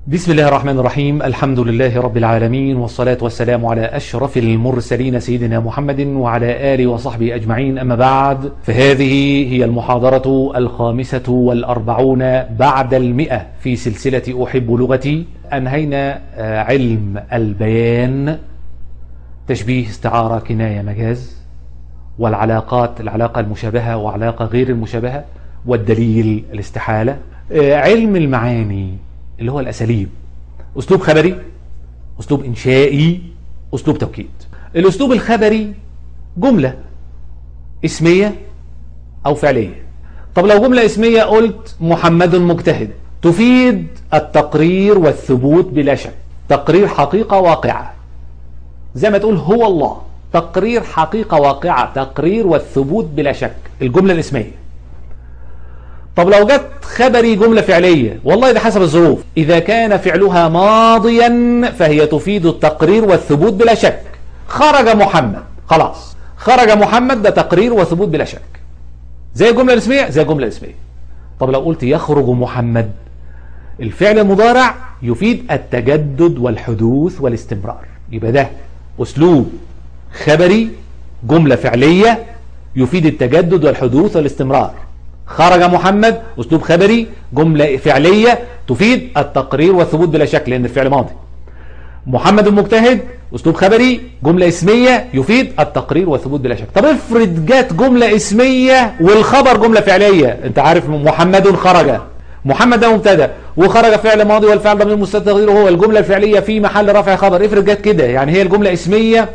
بسم الله الرحمن الرحيم الحمد لله رب العالمين والصلاة والسلام على أشرف المرسلين سيدنا محمد وعلى آله وصحبه أجمعين أما بعد فهذه هي المحاضرة الخامسة والأربعون بعد المئة في سلسلة أحب لغتي أنهينا علم البيان تشبيه استعارة كناية مجاز والعلاقات العلاقة المشابهة وعلاقة غير المشابهة والدليل الاستحالة علم المعاني اللي هو الأساليب أسلوب خبري أسلوب إنشائي أسلوب توكيد الأسلوب الخبري جملة اسمية أو فعلية طب لو جملة اسمية قلت محمد مجتهد تفيد التقرير والثبوت بلا شك تقرير حقيقة واقعة زي ما تقول هو الله تقرير حقيقة واقعة تقرير والثبوت بلا شك الجملة الاسمية طب لو جت خبري جملة فعلية والله ده حسب الظروف إذا كان فعلها ماضيا فهي تفيد التقرير والثبوت بلا شك خرج محمد خلاص خرج محمد ده تقرير وثبوت بلا شك زي الجملة الاسمية زي الجملة الاسمية طب لو قلت يخرج محمد الفعل المضارع يفيد التجدد والحدوث والاستمرار يبقى ده أسلوب خبري جملة فعلية يفيد التجدد والحدوث والاستمرار خرج محمد أسلوب خبري جملة فعلية تفيد التقرير والثبوت بلا شك لأن الفعل ماضي محمد المجتهد أسلوب خبري جملة اسمية يفيد التقرير والثبوت بلا شك طب افرض جت جملة اسمية والخبر جملة فعلية انت عارف محمد خرج محمد ده مبتدا وخرج فعل ماضي والفعل ضمير مستتر هو الجملة الفعلية في محل رفع خبر افرض جت كده يعني هي الجملة اسمية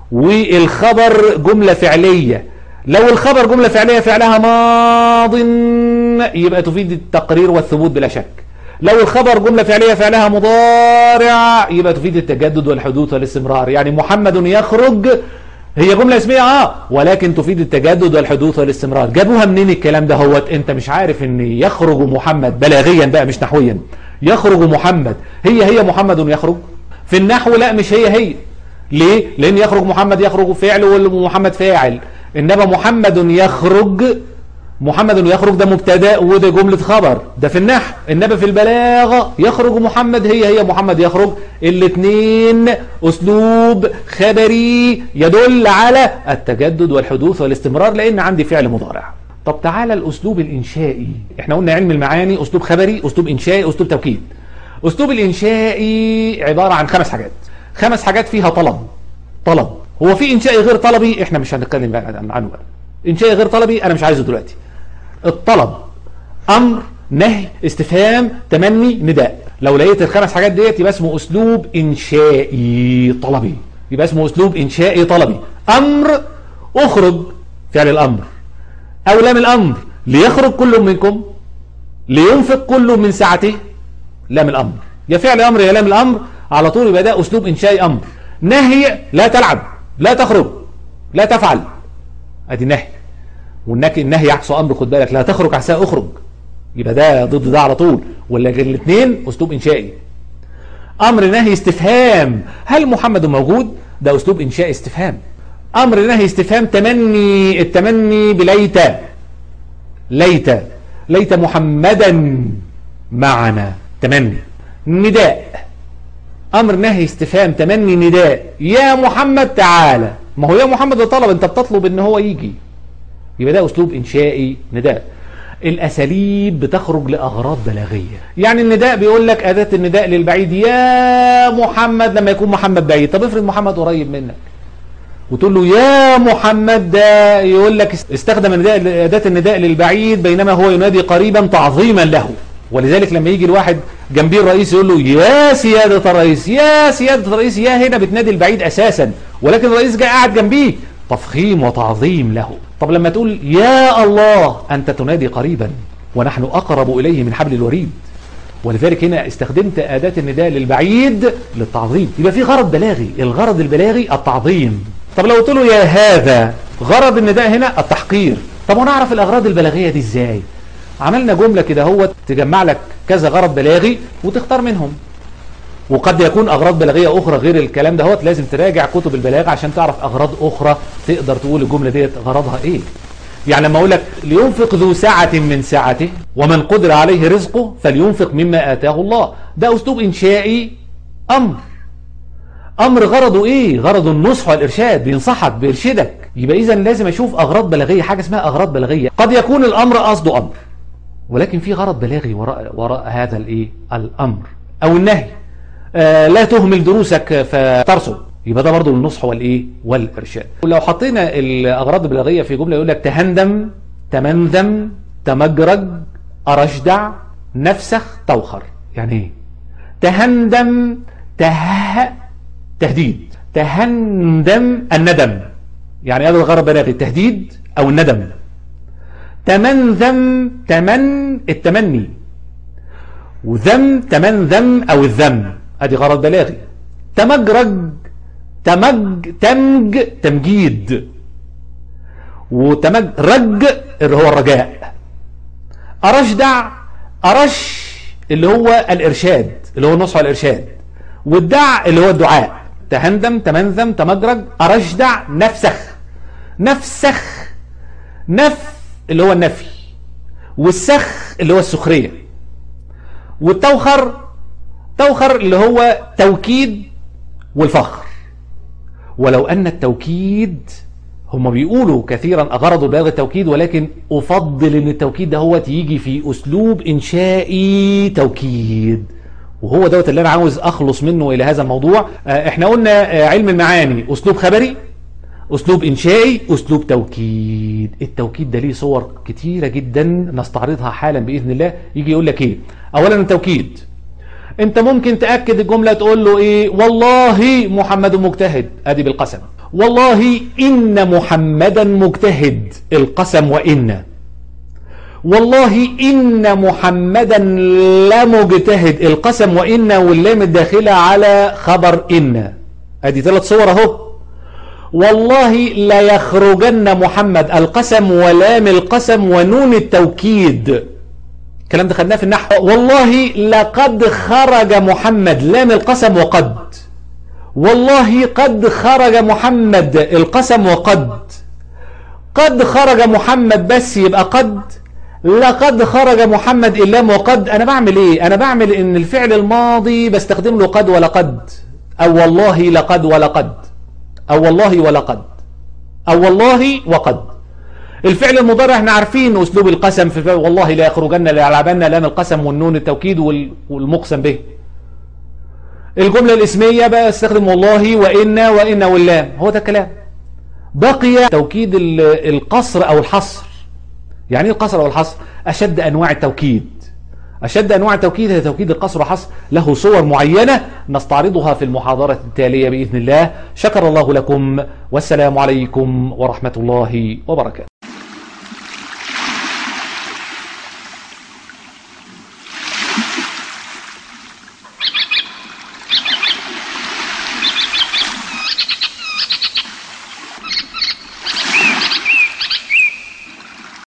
والخبر جملة فعلية لو الخبر جملة فعلية فعلها ماض يبقى تفيد التقرير والثبوت بلا شك لو الخبر جملة فعلية فعلها مضارع يبقى تفيد التجدد والحدوث والاستمرار يعني محمد يخرج هي جملة اسمية اه ولكن تفيد التجدد والحدوث والاستمرار جابوها منين الكلام ده هوت انت مش عارف ان يخرج محمد بلاغيا بقى مش نحويا يخرج محمد هي هي محمد يخرج في النحو لا مش هي هي ليه لان يخرج محمد يخرج فعل ومحمد فاعل إنما محمد يخرج محمد يخرج ده مبتدا وده جملة خبر ده في النحو إنما في البلاغة يخرج محمد هي هي محمد يخرج الاثنين أسلوب خبري يدل على التجدد والحدوث والاستمرار لأن عندي فعل مضارع طب تعالى الأسلوب الإنشائي احنا قلنا علم المعاني أسلوب خبري أسلوب إنشائي أسلوب توكيد أسلوب الإنشائي عبارة عن خمس حاجات خمس حاجات فيها طلب طلب هو في انشاء غير طلبي احنا مش هنتكلم عنه بقى انشاء غير طلبي انا مش عايزه دلوقتي الطلب امر نهي استفهام تمني نداء لو لقيت الخمس حاجات ديت يبقى اسمه اسلوب انشائي طلبي يبقى اسمه اسلوب انشائي طلبي امر اخرج فعل الامر او لام الامر ليخرج كل منكم لينفق كل من سعته لام الامر يا فعل امر يا لام الامر على طول يبقى ده اسلوب انشائي امر نهي لا تلعب لا تخرج لا تفعل ادي نهي والنهي النهي يحصل امر خد بالك لا تخرج عسى اخرج يبقى ده ضد ده على طول ولا الاثنين اسلوب انشائي امر نهي استفهام هل محمد موجود ده اسلوب انشائي استفهام امر نهي استفهام تمني التمني بليت ليت ليت محمدا معنا تمني نداء امر نهي استفهام تمني نداء يا محمد تعالى ما هو يا محمد ده طلب انت بتطلب ان هو يجي يبقى ده اسلوب انشائي نداء الاساليب بتخرج لاغراض بلاغيه يعني النداء بيقول لك اداه النداء للبعيد يا محمد لما يكون محمد بعيد طب افرض محمد قريب منك وتقول له يا محمد ده يقول لك استخدم النداء اداه النداء للبعيد بينما هو ينادي قريبا تعظيما له ولذلك لما يجي الواحد جنبيه الرئيس يقول له يا سيادة الرئيس يا سيادة الرئيس يا هنا بتنادي البعيد أساسا ولكن الرئيس جاي قاعد جنبيه تفخيم وتعظيم له طب لما تقول يا الله أنت تنادي قريبا ونحن أقرب إليه من حبل الوريد ولذلك هنا استخدمت أداة النداء للبعيد للتعظيم يبقى في غرض بلاغي الغرض البلاغي التعظيم طب لو قلت له يا هذا غرض النداء هنا التحقير طب ونعرف الأغراض البلاغية دي إزاي عملنا جملة كده هو تجمع لك كذا غرض بلاغي وتختار منهم وقد يكون أغراض بلاغية أخرى غير الكلام ده هو لازم تراجع كتب البلاغة عشان تعرف أغراض أخرى تقدر تقول الجملة ديت غرضها إيه يعني لما اقول لك لينفق ذو سعة من سعته ومن قدر عليه رزقه فلينفق مما آتاه الله ده أسلوب إنشائي أمر أمر غرضه إيه غرضه النصح والإرشاد بينصحك بيرشدك يبقى إذا لازم أشوف أغراض بلاغية حاجة اسمها أغراض بلاغية قد يكون الأمر قصده أمر ولكن في غرض بلاغي وراء, وراء هذا الإيه الأمر أو النهي آه لا تهمل دروسك فترسل يبقى ده برضه النصح والايه والارشاد ولو حطينا الاغراض البلاغيه في جمله يقول لك تهندم تمنذم تمجرج ارشدع نفسخ توخر يعني ايه تهندم ته تهديد تهندم الندم يعني هذا الغرض البلاغي التهديد او الندم تمنذم تمن التمني وذم تمنذم او الذم ادي غرض بلاغي تمجرج تمج تمج تمجيد وتمج رج اللي هو الرجاء أرشدع أرش اللي هو الإرشاد اللي هو النصح والإرشاد والدع اللي هو الدعاء تهندم تمنذم تمجرج أرشدع نفسخ نفسخ نف اللي هو النفي والسخ اللي هو السخرية والتوخر توخر اللي هو توكيد والفخر ولو أن التوكيد هم بيقولوا كثيرا أغرضوا بهذا التوكيد ولكن أفضل أن التوكيد ده هو تيجي في أسلوب إنشائي توكيد وهو دوت اللي أنا عاوز أخلص منه إلى هذا الموضوع إحنا قلنا علم المعاني أسلوب خبري أسلوب إنشائي أسلوب توكيد التوكيد ده ليه صور كتيرة جدا نستعرضها حالا بإذن الله يجي يقول لك إيه أولا التوكيد انت ممكن تأكد الجملة تقول له ايه والله محمد مجتهد ادي بالقسم والله ان محمدا مجتهد القسم وان والله ان محمدا لمجتهد القسم وان واللام الداخلة على خبر ان ادي ثلاث صور اهو والله لا يخرجن محمد القسم ولام القسم ونون التوكيد الكلام ده خدناه في النحو والله لقد خرج محمد لام القسم وقد والله قد خرج محمد القسم وقد قد خرج محمد بس يبقى قد لقد خرج محمد اللام وقد انا بعمل ايه انا بعمل ان الفعل الماضي بستخدم له قد ولقد او والله لقد ولقد او والله ولقد او والله وقد الفعل المضارع احنا عارفين اسلوب القسم في والله لا يخرجن لا يلعبن لام القسم والنون التوكيد والمقسم به الجملة الاسمية بقى استخدم والله وإن وإن واللام هو ده الكلام بقي توكيد القصر أو الحصر يعني ايه القصر أو الحصر أشد أنواع التوكيد أشد أنواع التوكيد هي توكيد القصر والحصر له صور معينة نستعرضها في المحاضرة التالية بإذن الله شكر الله لكم والسلام عليكم ورحمة الله وبركاته